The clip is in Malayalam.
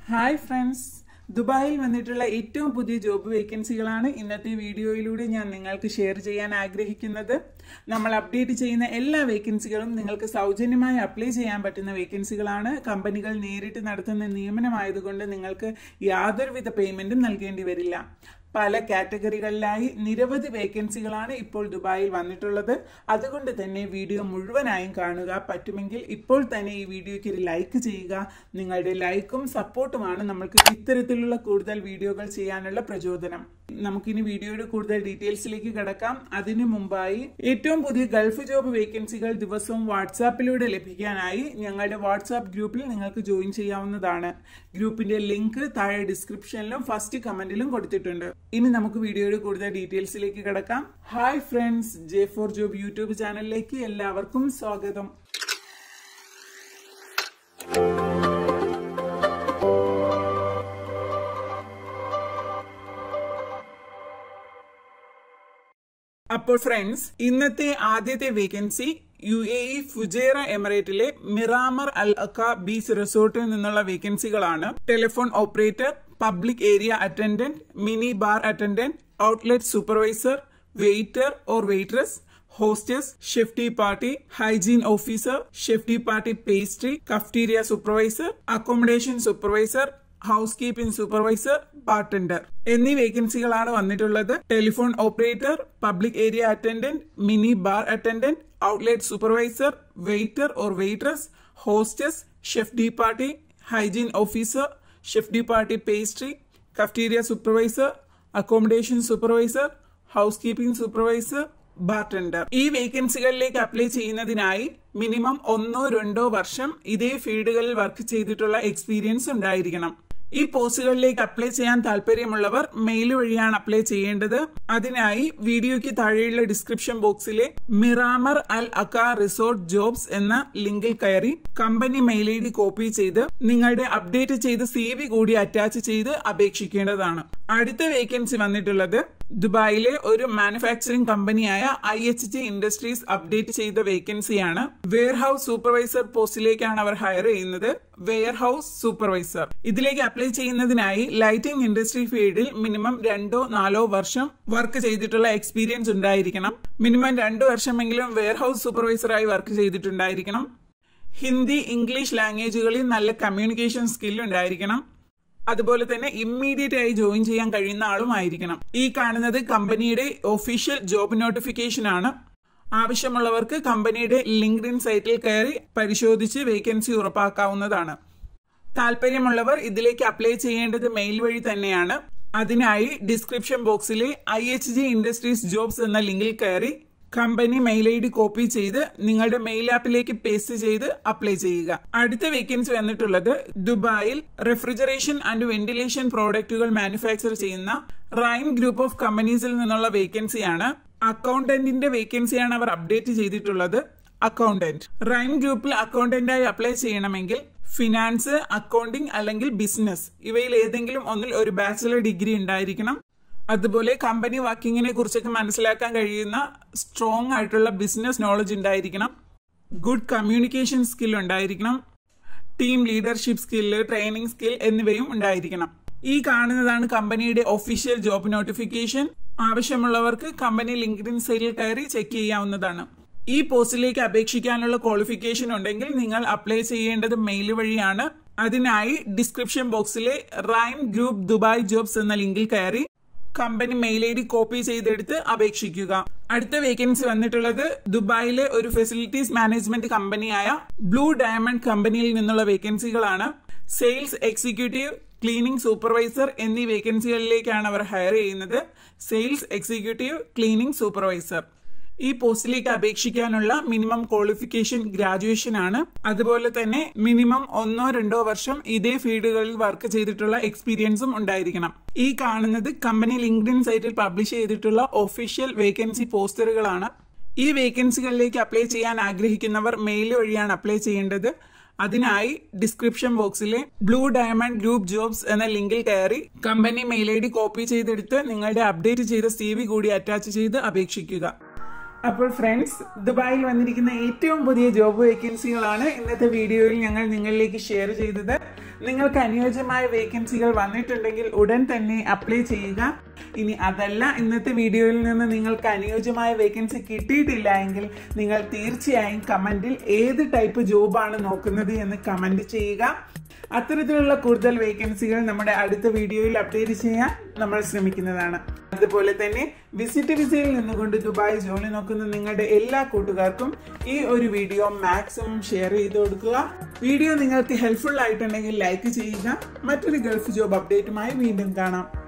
ഹായ് ഫ്രണ്ട്സ് ദുബായിൽ വന്നിട്ടുള്ള ഏറ്റവും പുതിയ ജോബ് വേക്കൻസികളാണ് ഇന്നത്തെ വീഡിയോയിലൂടെ ഞാൻ നിങ്ങൾക്ക് ഷെയർ ചെയ്യാൻ ആഗ്രഹിക്കുന്നത് നമ്മൾ അപ്ഡേറ്റ് ചെയ്യുന്ന എല്ലാ വേക്കൻസികളും നിങ്ങൾക്ക് സൗജന്യമായി അപ്ലൈ ചെയ്യാൻ പറ്റുന്ന വേക്കൻസികളാണ് കമ്പനികൾ നേരിട്ട് നടത്തുന്ന നിയമനമായതുകൊണ്ട് നിങ്ങൾക്ക് യാതൊരുവിധ പേയ്മെന്റും നൽകേണ്ടി വരില്ല പല കാറ്റഗറികളിലായി നിരവധി വേക്കൻസികളാണ് ഇപ്പോൾ ദുബായിൽ വന്നിട്ടുള്ളത് അതുകൊണ്ട് തന്നെ വീഡിയോ മുഴുവനായും കാണുക പറ്റുമെങ്കിൽ ഇപ്പോൾ തന്നെ ഈ വീഡിയോയ്ക്ക് ഒരു ലൈക്ക് ചെയ്യുക നിങ്ങളുടെ ലൈക്കും സപ്പോർട്ടുമാണ് നമ്മൾക്ക് ഇത്തരത്തിലുള്ള കൂടുതൽ വീഡിയോകൾ ചെയ്യാനുള്ള പ്രചോദനം നമുക്കിനി വീഡിയോയുടെ കൂടുതൽ ഡീറ്റെയിൽസിലേക്ക് കിടക്കാം അതിനു മുമ്പായി ഏറ്റവും പുതിയ ഗൾഫ് ജോബ് വേക്കൻസികൾ ദിവസവും വാട്സാപ്പിലൂടെ ലഭിക്കാനായി ഞങ്ങളുടെ വാട്സാപ്പ് ഗ്രൂപ്പിൽ നിങ്ങൾക്ക് ജോയിൻ ചെയ്യാവുന്നതാണ് ഗ്രൂപ്പിന്റെ ലിങ്ക് താഴെ ഡിസ്ക്രിപ്ഷനിലും ഫസ്റ്റ് കമന്റിലും കൊടുത്തിട്ടുണ്ട് ഇനി നമുക്ക് വീഡിയോയുടെ കൂടുതൽ ഡീറ്റെയിൽസിലേക്ക് കിടക്കാം hi friends J for job YouTube ചാനലിലേക്ക് എല്ലാവർക്കും സ്വാഗതം അപ്പോൾ ഫ്രണ്ട്സ് ഇന്നത്തെ ആദ്യത്തെ vacancy U A E Fujairah എമിറേറ്റിലെ മിറാമർ അൽ അക്ക ബീച്ച് റിസോർട്ടിൽ നിന്നുള്ള വേക്കൻസികളാണ് telephone operator public area attendant mini bar attendant outlet supervisor waiter or waitress hostess chef de partie hygiene officer chef de partie pastry cafeteria supervisor accommodation supervisor housekeeping supervisor bartender എന്നീ വേക്കൻസികളാണ് വന്നിട്ടുള്ളത് telephone operator public area attendant mini bar attendant outlet supervisor waiter or waitress hostess chef de partie hygiene officer chef de partie pastry cafeteria supervisor accommodation supervisor housekeeping supervisor bartender ഈ വേക്കൻസികളിലേക്ക് അപ്ലൈ ചെയ്യുന്നതിനായി മിനിമം ഒന്നോ രണ്ടോ വർഷം ഇതേ ഫീൽഡുകളിൽ വർക്ക് ചെയ്തിട്ടുള്ള എക്സ്പീരിയൻസ് ഉണ്ടായിരിക്കണം ഈ പോസ്റ്റുകളിലേക്ക് അപ്ലൈ ചെയ്യാൻ താല്പര്യമുള്ളവർ മെയിൽ വഴിയാണ് അപ്ലൈ ചെയ്യേണ്ടത് അതിനായി വീഡിയോയ്ക്ക് താഴെയുള്ള ഡിസ്ക്രിപ്ഷൻ ബോക്സിലെ മിറാമർ അൽ അക്ക റിസോർട്ട് ജോബ്സ് എന്ന ലിങ്കിൽ കയറി company mail I D copy ചെയ്ത് നിങ്ങളുടെ അപ്ഡേറ്റ് ചെയ്ത സി വി കൂടി അറ്റാച്ച് ചെയ്ത് അപേക്ഷിക്കേണ്ടതാണ് അടുത്ത വേക്കൻസി വന്നിട്ടുള്ളത് ദുബായിലെ ഒരു മാനുഫാക്ചറിംഗ് കമ്പനിയായ I H G industries update ചെയ്ത വേക്കൻസിയാണ് വെയർ ഹൌസ് സൂപ്പർവൈസർ പോസ്റ്റിലേക്കാണ് അവർ ഹയർ ചെയ്യുന്നത് വെയർ ഹൌസ് സൂപ്പർവൈസർ ഇതിലേക്ക് അപ്ലൈ ചെയ്യുന്നതിനായി ലൈറ്റിംഗ് ഇൻഡസ്ട്രി ഫീൽഡിൽ മിനിമം രണ്ടോ നാലോ വർഷം വർക്ക് ചെയ്തിട്ടുള്ള എക്സ്പീരിയൻസ് ഉണ്ടായിരിക്കണം മിനിമം രണ്ടു വർഷമെങ്കിലും വെയർ ഹൌസ് സൂപ്പർവൈസറായി വർക്ക് ചെയ്തിട്ടുണ്ടായിരിക്കണം ഹിന്ദി ഇംഗ്ലീഷ് ലാംഗ്വേജുകളിൽ നല്ല കമ്മ്യൂണിക്കേഷൻ സ്കിൽ ഉണ്ടായിരിക്കണം അതുപോലെ തന്നെ ഇമ്മീഡിയറ്റ് ആയി ജോയിൻ ചെയ്യാൻ കഴിയുന്ന ആളുമായിരിക്കണം ഈ കാണുന്നത് കമ്പനിയുടെ ഒഫീഷ്യൽ ജോബ് നോട്ടിഫിക്കേഷൻ ആണ് ആവശ്യമുള്ളവർക്ക് കമ്പനിയുടെ ലിങ്ക്ഡിൻ സൈറ്റിൽ കയറി പരിശോധിച്ച് വേക്കൻസി ഉറപ്പാക്കാവുന്നതാണ് താല്പര്യമുള്ളവർ ഇതിലേക്ക് അപ്ലൈ ചെയ്യേണ്ടത് മെയിൽ വഴി തന്നെയാണ് അതിനായി ഡിസ്ക്രിപ്ഷൻ ബോക്സിലെ I H G industries jobs എന്ന ലിങ്കിൽ കയറി company mail I D copy ചെയ്ത് നിങ്ങളുടെ മെയിൽ ആപ്പിലേക്ക് പേസ്റ്റ് ചെയ്ത് അപ്ലൈ ചെയ്യുക അടുത്ത വേക്കൻസി വന്നിട്ടുള്ളത് ദുബായിൽ റെഫ്രിജറേഷൻ ആൻഡ് വെന്റിലേഷൻ പ്രോഡക്റ്റുകൾ മാനുഫാക്ചർ ചെയ്യുന്ന റൈൻ ഗ്രൂപ്പ് ഓഫ് കമ്പനീസിൽ നിന്നുള്ള വേക്കൻസിയാണ് അക്കൗണ്ടന്റിന്റെ വേക്കൻസിയാണ് അവർ അപ്ഡേറ്റ് ചെയ്തിട്ടുള്ളത് അക്കൗണ്ടന്റ് റൈൻ ഗ്രൂപ്പിൽ അക്കൗണ്ടന്റായി അപ്ലൈ ചെയ്യണമെങ്കിൽ ഫിനാൻസ് അക്കൗണ്ടിംഗ് അല്ലെങ്കിൽ ബിസിനസ് ഇവയിൽ ഏതെങ്കിലും ഒന്നിൽ ഒരു ബാച്ചിലർ ഡിഗ്രി ഉണ്ടായിരിക്കണം അതുപോലെ കമ്പനി വർക്കിങ്ങിനെ കുറിച്ചൊക്കെ മനസ്സിലാക്കാൻ കഴിയുന്ന സ്ട്രോങ് ആയിട്ടുള്ള ബിസിനസ് നോളജ് ഉണ്ടായിരിക്കണം ഗുഡ് കമ്മ്യൂണിക്കേഷൻ സ്കിൽ ഉണ്ടായിരിക്കണം team leadership skill training skill എന്നിവയും ഉണ്ടായിരിക്കണം ഈ കാണുന്നതാണ് കമ്പനിയുടെ ഒഫീഷ്യൽ ജോബ് നോട്ടിഫിക്കേഷൻ ആവശ്യമുള്ളവർക്ക് കമ്പനി ലിങ്ക്ഡിൻ സൈറ്റിൽ കയറി ചെക്ക് ചെയ്യാവുന്നതാണ് ഈ പോസ്റ്റിലേക്ക് അപേക്ഷിക്കാനുള്ള ക്വാളിഫിക്കേഷൻ ഉണ്ടെങ്കിൽ നിങ്ങൾ അപ്ലൈ ചെയ്യേണ്ടത് മെയിൽ വഴിയാണ് അതിനായി ഡിസ്ക്രിപ്ഷൻ ബോക്സിലെ റൈൻ ഗ്രൂപ്പ് ദുബായ് ജോബ്സ് എന്ന ലിങ്കിൽ കയറി company mail I D copy ചെയ്തെടുത്ത് അപേക്ഷിക്കുക അടുത്ത വേക്കൻസി വന്നിട്ടുള്ളത് ദുബായിലെ ഒരു ഫെസിലിറ്റീസ് മാനേജ്മെന്റ് കമ്പനിയായ ബ്ലൂ ഡയമണ്ട് കമ്പനിയിൽ നിന്നുള്ള വേക്കൻസികളാണ് സെയിൽസ് എക്സിക്യൂട്ടീവ് ക്ലീനിംഗ് സൂപ്പർവൈസർ എന്നീ വേക്കൻസികളിലേക്കാണ് അവർ ഹയർ ചെയ്യുന്നത് സെയിൽസ് എക്സിക്യൂട്ടീവ് ക്ലീനിംഗ് സൂപ്പർവൈസർ ഈ പോസ്റ്റിലേക്ക് അപേക്ഷിക്കാനുള്ള മിനിമം ക്വാളിഫിക്കേഷൻ ഗ്രാജുവേഷൻ ആണ് അതുപോലെ തന്നെ മിനിമം ഒന്നോ രണ്ടോ വർഷം ഇതേ ഫീൽഡുകളിൽ വർക്ക് ചെയ്തിട്ടുള്ള എക്സ്പീരിയൻസും ഉണ്ടായിരിക്കണം ഈ കാണുന്നത് കമ്പനി ലിങ്ക്ഡിൻ സൈറ്റിൽ പബ്ലിഷ് ചെയ്തിട്ടുള്ള ഒഫീഷ്യൽ വേക്കൻസി പോസ്റ്ററുകളാണ് ഈ വേക്കൻസികളിലേക്ക് അപ്ലൈ ചെയ്യാൻ ആഗ്രഹിക്കുന്നവർ മെയിൽ വഴിയാണ് അപ്ലൈ ചെയ്യേണ്ടത് അതിനായി ഡിസ്ക്രിപ്ഷൻ ബോക്സിലെ ബ്ലൂ ഡയമണ്ട് ഗ്രൂപ്പ് ജോബ്സ് എന്ന ലിങ്കിൽ കയറി company mail I D copy ചെയ്തെടുത്ത് നിങ്ങളുടെ അപ്ഡേറ്റ് ചെയ്ത സി വി കൂടി അറ്റാച്ച് ചെയ്ത് അപേക്ഷിക്കുക അപ്പോൾ ഫ്രണ്ട്സ് ദുബായിൽ വന്നിരിക്കുന്ന ഏറ്റവും പുതിയ ജോബ് വേക്കൻസികളാണ് ഇന്നത്തെ വീഡിയോയിൽ ഞങ്ങൾ നിങ്ങളിലേക്ക് ഷെയർ ചെയ്തത് നിങ്ങൾക്ക് അനുയോജ്യമായ വേക്കൻസികൾ വന്നിട്ടുണ്ടെങ്കിൽ ഉടൻ തന്നെ അപ്ലൈ ചെയ്യുക ഇനി അതല്ല ഇന്നത്തെ വീഡിയോയിൽ നിന്ന് നിങ്ങൾക്ക് അനുയോജ്യമായ വേക്കൻസി കിട്ടിയിട്ടില്ല എങ്കിൽ നിങ്ങൾ തീർച്ചയായും കമന്റിൽ ഏത് ടൈപ്പ് ജോബാണ് നോക്കുന്നത് എന്ന് കമന്റ് ചെയ്യുക അത്തരത്തിലുള്ള കൂടുതൽ വേക്കൻസികൾ നമ്മുടെ അടുത്ത വീഡിയോയിൽ അപ്ഡേറ്റ് ചെയ്യാൻ നമ്മൾ ശ്രമിക്കുന്നതാണ് അതുപോലെ തന്നെ വിസിറ്റ് വിസയിൽ നിന്നുകൊണ്ട് ദുബായ് ജോലി നോക്കുന്ന നിങ്ങളുടെ എല്ലാ കൂട്ടുകാർക്കും ഈ ഒരു വീഡിയോ മാക്സിമം ഷെയർ ചെയ്ത് കൊടുക്കുക വീഡിയോ നിങ്ങൾക്ക് ഹെൽപ്ഫുൾ ആയിട്ടുണ്ടെങ്കിൽ ലൈക്ക് ചെയ്യുക മറ്റൊരു ഗൾഫ് ജോബ് അപ്ഡേറ്റുമായി വീണ്ടും കാണാം